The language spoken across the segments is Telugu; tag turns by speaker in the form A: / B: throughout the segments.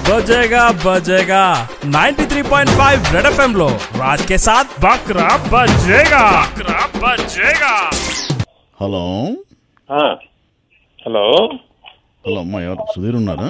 A: बजेगा बजेगा 93.5 रेड एफएम लो राज के साथ बकरा बजेगा बकरा बजेगा
B: హలో
C: ఆ, హలో
B: హలో అమ్మా ఎవరు సుధీర్ ఉన్నారా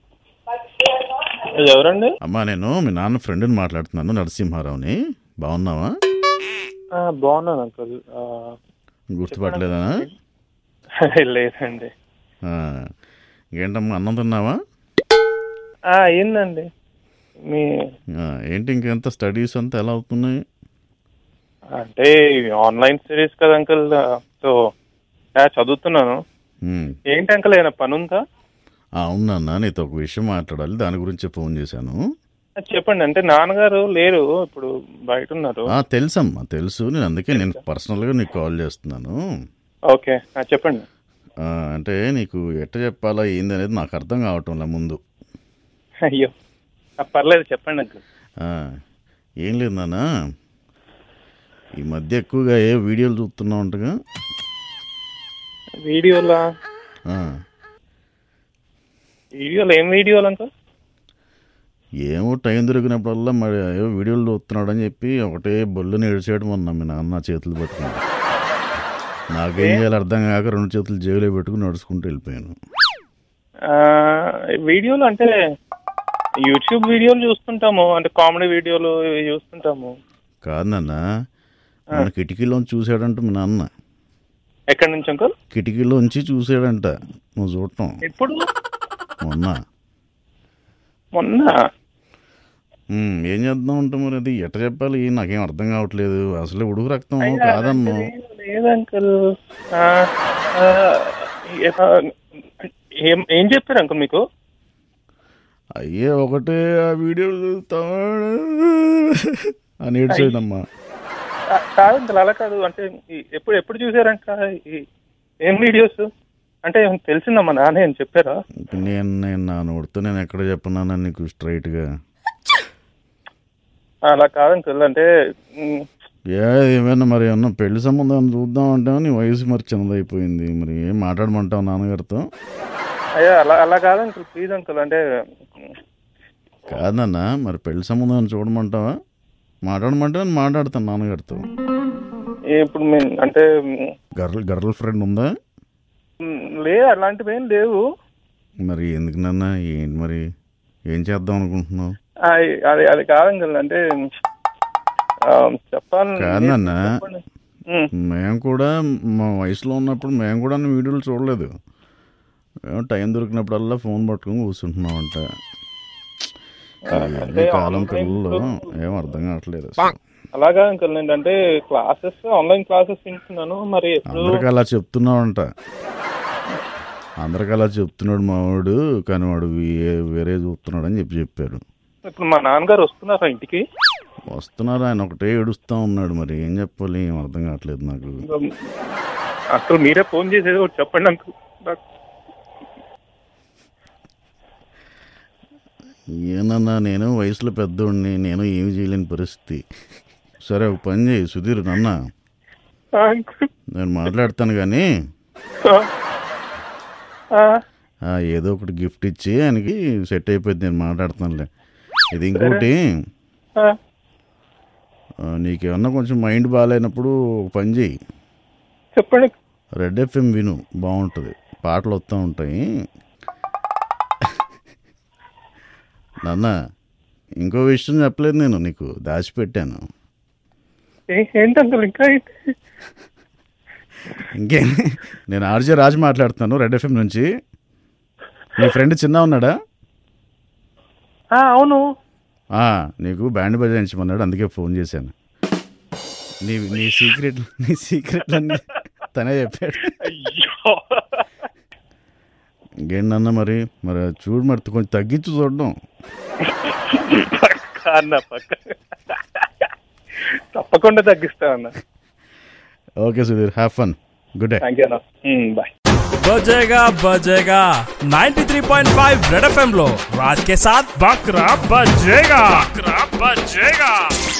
C: ఎవరండి
B: అమ్మా నేను మీ నాన్న ఫ్రెండ్ని మాట్లాడుతున్నాను నరసింహారావుని బాగున్నావా
C: ఆ, బాగున్నాను అంకుల్ ఆ,
B: గుర్తుపట్టలేదా
C: లేదండి
B: ఆ, ఏంటమ్మా అన్నం తిన్నావా
C: ఆ, అయిందండి మీ
B: ఆ, ఏంటి ఇంకెంత స్టడీస్ అంతా ఎలా అవుతున్నాయి
C: అంటే ఆన్లైన్ స్టడీస్ కదా అంకుల్ ఆ, సో ఆ, చదువుతున్నాను
B: ఉమ్.
C: ఏంటి అంకుల్ ఏమైనా పని ఉందా
B: ఆ, అవునన్నా నీతో ఒక విషయం మాట్లాడాలి దాని గురించి ఫోన్ చేశాను
C: ఆ, చెప్పండి అంటే నాన్నగారు లేరు ఇప్పుడు బయట ఉన్నారు
B: ఆ, తెలుసమ్మా తెలుసు నేను అందుకే నేను పర్సనల్గా నీకు కాల్ చేస్తున్నాను
C: ఓకే ఆ, చెప్పండి
B: ఆ, అంటే నీకు ఎట్ట చెప్పాలా ఏంది అనేది నాకు అర్థం కావటంలా ముందు
C: అయ్యో ఆ, పర్లేదు చెప్పండి అంకుల్
B: ఆ, ఏం లేదు నాన్న ఈ మధ్య ఎక్కువగా ఏ వీడియోలు చూస్తున్నావు అంటగా
C: వీడియోలా
B: ఆ,
C: వీడియోలు ఏం వీడియోలు అంకుల్
B: ఏమో టైం దొరికినప్పుడల్లా మరి ఏవో వీడియోలు చూస్తున్నాడు అని చెప్పి ఒకటే బొల్లుని ఏడ్చేయడం అన్నా మీ నాన్న నా చేతులు పట్టుకుని నాకేం చేయాలి అర్థం కాక రెండు చేతులు జేబులో పెట్టుకుని నడుచుకుంటూ వెళ్ళిపోయాను
C: ఆ, వీడియోలు అంటే యూట్యూబ్ వీడియోలు చూస్తుంటాము అంటే కామెడీ వీడియోలు ఇవి చూస్తుంటాము
B: కాదు నాన్న మన కిటికీలోంచి చూసాడంట మీ నాన్న
C: ఎక్కడి నుంచి అంకుల్
B: కిటికీలోంచి చూసాడంట నువ్వు చూడటం
C: ఎప్పుడు
B: మొన్న
C: మొన్న
B: ఉమ్, ఏం చేద్దాం అంటే మరి అది ఎట్ట చెప్పాలి నాకేం అర్థం కావట్లేదు అసలే ఉడుకు రక్తం
C: అయ్యా,
B: కాదన్ను
C: అలాంటిది లేదు అంకుల్ ఆ, ఆ, ఏ- ఆ, ఏం ఏం చెప్పారు అంకుల్ మీకు
B: అయ్యే ఒకటే ఆ వీడియోలు చూస్తాడు అని ఏడ్చాడమ్మా
C: ఆ, కాదు అంకుల్ అలా కాదు అంటే ఈ- ఎప్పుడు ఎప్పుడు చూసారంట ఈ- ఏం వీడియోస్ అంటే ఏమైనా తెలిసిందా మా నాన్న ఏం చెప్పారా
B: ఇప్పుడు నేను నేను నా నోటితో నేను ఎక్కడ చెప్పన్నాను నీకు స్ట్రైట్గా
C: అలా కాదు అంకుల్ అంటే ఉమ్,
B: ఏ ఏమైనా మరి ఏమన్నా పెళ్లి సంబంధం చూద్దాం అంటే నీ వయసు మరి చిన్నదైపోయింది మరి ఏం మాట్లాడమంటావు నాన్నగారితో
C: అయ్యా అలా అలా కాదు అంకుల్ ప్లీజ్ అంకుల్ అంటే ఉమ్,
B: కాదన్నా మరి పెళ్లి సంబంధం చూడమంటావా మాట్లాడమంటే నేను మాట్లాడతాను నాన్నగారితో
C: ఇప్పుడు మేము అంటే ఉమ్,
B: గర్ల్ గర్ల్ ఫ్రెండ్ ఉందా
C: ఉమ్, లే అలాంటివి ఏం లేవు
B: మరి ఎందుకు నాన్న ఏంటి మరి ఏం చేద్దాం అనుకుంటున్నావు
C: ఆ, అది అది కాదంకుల్ అంటే ఆ, చెప్పాలి
B: కాదన్నా.
C: చెప్పండి. ఉమ్,
B: మేము కూడా మా వయసులో ఉన్నప్పుడు మేము కూడా వీడియోలు చూడలేదు మేము టైం దొరికినప్పుడల్లా ఫోన్ పట్టుకొని కూర్చుంటున్నామంట
C: అంటే
B: ఈ కాలం
C: online
B: పిల్లలు
C: లో-
B: ఏం అర్థం కావట్లేదు అసలు.
C: అలాగా అంకుల్ ఏంటంటే క్లాసెస్ ఆన్లైన్ క్లాసెస్ వింటున్నాను మరి ఎప్పుడు
B: అందరికి అలా చెప్తున్నావంట అందరికి అలా చెప్తున్నాడు మావాడు కానీ వాడు వే- వేరే చూస్తున్నాడు అని చెప్పి చెప్పారు
C: ఇప్పుడు మా నాన్నగారు వస్తున్నారా ఇంటికి
B: వస్తున్నారు ఆయన ఒకటే ఏడుస్తూ ఉన్నాడు మరి ఏం చెప్పాలి ఏం అర్థం కావట్లేదు నాకు
C: అసలు మీరే ఫోన్ చేసేది ఒకటి చెప్పండి అంకుల్ నాకు
B: ఏనన్నా నేను వయసులో పెద్దోడిని నేను ఏమి చేయలేని పరిస్థితి సరే ఒక పని చేయి సుధీర్ నాన్న
C: ఆ, అంకుల్
B: నేను మాట్లాడతాను కానీ
C: ఆ, ఆ,
B: ఆ, ఏదో ఒకటి గిఫ్ట్ ఇచ్చి ఆయనకి సెట్ అయిపోయింది నేను మాట్లాడుతానులే ఇది ఇంకోటి
C: ఆ,
B: ఆ, నీకేమన్నా కొంచెం మైండ్ బాగాలేనప్పుడు ఒక పని చేయి
C: చెప్పండి
B: రెడ్ ఎఫ్ఎం విను బాగుంటుంది పాటలు వస్తూ ఉంటాయి నాన్న ఇంకో విషయం చెప్పలేదు నేను నీకు దాచిపెట్టాను
C: ఏ- ఏంటి అంకుల్ ఇంకా ఏంటి?
B: ఇంకేం నేను ఆర్జే రాజు మాట్లాడుతున్నాను రెడ్ ఎఫ్ఎం నుంచి నీ ఫ్రెండ్ చిన్న ఉన్నాడా
C: ఆ, అవును
B: ఆ, నీకు బ్యాండ్ బజాయించమన్నాడు అందుకే ఫోన్ చేశాను నీ నీ సీక్రెట్ నీ సీక్రెట్ అన్ని తనే చెప్పాడు
C: అయ్యో
B: ఇంకేంటన్నా మరి మరి చూడు మరి కొంచెం తగ్గించు చూడడం
C: పక్క అన్న పక్క తప్పకుండా తగ్గిస్తా అన్న
B: okay Sudheer have fun good day
C: thank you అన్న బాయ్
A: बजेगा बजेगा 93.5 रेड एफएम लो राज के साथ बकरा बजेगा बकरा बजेगा